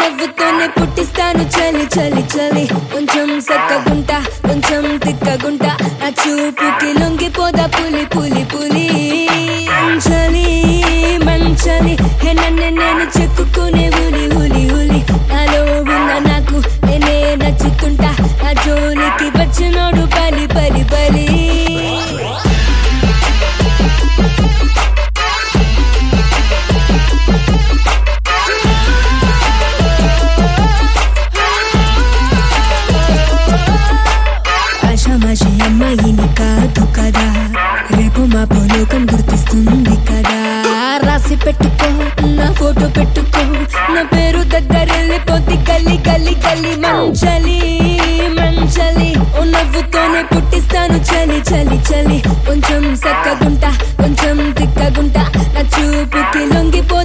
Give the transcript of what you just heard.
నవ్వుతోనే పుట్టిస్తాను చలి చలి చలి కొంచెం సక్కగుంటా కొంచెం తిక్కగుంటా నా చూపుకి లొంగిపోదా పులి పులి పులి చలి మంచలి హే నన్ను నేను చెక్కుకునే హులి హులి హులి నాలో ఉన్న నాకు నేనే నచ్చుతుంటా నా జోలికి వచ్చినోడు పలి పలి పలి ఆషామాషి అమ్మాయిని కాదు కదా రేపు మా లోకం గుర్తిస్తుంది కదా రాసి పెట్టుకో నా ఫోటో పెట్టుకో నా పేరు దగ్గరెళ్ళిపోతే గల్లి గల్లి గల్లి మంచలి మంచలి ఓ నవ్వుతోనే పుట్టిస్తాను చలి చలి చలి కొంచెం సక్కగుంటా కొంచెం తిక్కగుంటా నా చూపుకి లొంగిపో